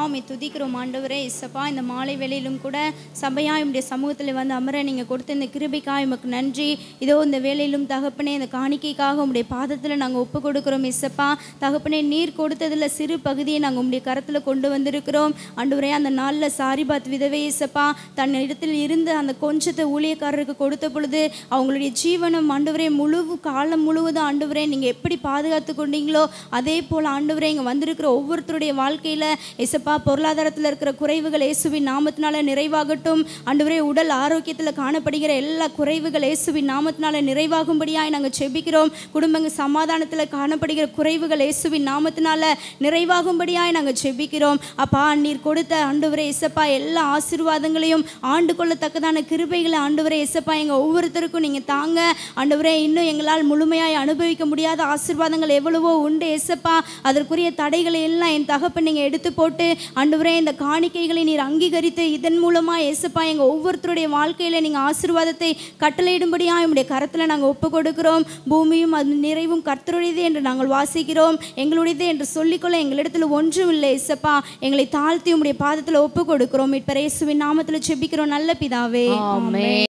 உம்மை துதிக்கிறோம் ஆண்டவரே இசப்பா இந்த மாலை வேளையிலும் கூட சபையா உம்முடைய சமூகத்தில் வந்து அமர நீங்கள் கொடுத்த இந்த கிருபைக்காய் உமக்கு நன்றி இதோ இந்த வேளையிலும் தகப்பனே இந்த காணிக்கைக்காக உம்முடைய பாதத்தில் நாங்கள் ஒப்பு கொடுக்கிறோம் இசப்பா தகப்பனே நீர் கொடுத்ததில் சிறு பகுதியை நாங்கள் உம்முடைய கரத்தில் கொண்டு வந்திருக்கிறோம் ஆண்டவரே அந்த நாளில் சாரிபாத் விதவை இசப்பா தன் இடத்தில் இருந்த அந்த கொஞ்சத்தை ஊழியக்காரருக்கு கொடுத்த பொழுது அவங்களுடைய ஜீவனம் ஆண்டவரே முழு காலம் முழுவதும் ஆண்டவரே நீங்கள் எப்படி பாதுகாத்து கொண்டீங்களோ அதே போல் ஆண்டவரே இங்கே வந்திருக்கிற ஒவ்வொருத்தருடைய வாழ்க்கையில் இசப்பா பொருளாதாரத்தில் இருக்கிற குறைவுகள் இயேசுவின் நாமத்தினால நிறைவாகட்டும் ஆண்டவரே உடல் ஆரோக்கியத்தில் காணப்படுகிற எல்லா குறைவுகள் இயேசுவின் நாமத்தினால நிறைவாகும்படியாய் நாங்கள் செபிக்கிறோம் குடும்பங்க சமாதானத்தில் காணப்படுகிற குறைவுகள் இயேசுவின் நாமத்தினால நிறைவாகும்படியாய் நாங்கள் செபிக்கிறோம் அப்பா நீர் கொடுத்த ஆண்டவரே இசப்பா எல்லா ஆசீர்வாதங்களையும் ஆண்டு கொள்ளத்தக்கதான கிருபைகளை ஆண்டவரே இசப்பா எங்கள் ஒவ்வொருத்தருக்கும் நீங்கள் தாங்க ஆண்டவரே இன்னும் எங்களால் முழுமையாய் அனுபவிக்க முடியாத ஆசீர்வாதங்கள் எவ்வளவோ உண்டு இசப்பா அதற்குரிய தடைகளை எல்லாம் என் தகப்பன் நீங்கள் எடுத்து போட்டு ஆண்டவரே இந்த காணிக்கைகளை நீர் அங்கீகரித்து இதன் மூலமாக இயேசுப்பா எங்கள் ஒவ்வொருத்தருடைய வாழ்க்கையில் நீங்கள் ஆசீர்வாதத்தை கட்டளையிடும்படியாக உங்களுடைய கரத்தில் நாங்கள் ஒப்பு கொடுக்கிறோம் பூமியும் அது நிறைவும் கர்த்தருடையது என்று நாங்கள் வாசிக்கிறோம் எங்களுடையது என்று சொல்லிக்கொள்ள எங்களிடத்தில் ஒன்றும் இல்லை இசப்பா எங்களை தாழ்த்தி உங்களுடைய பாதத்தில் ஒப்பு கொடுக்கிறோம் இப்ப இயேசுவின் நாமத்தில் செபிக்கிறோம் நல்ல பிதாவே ஆமென்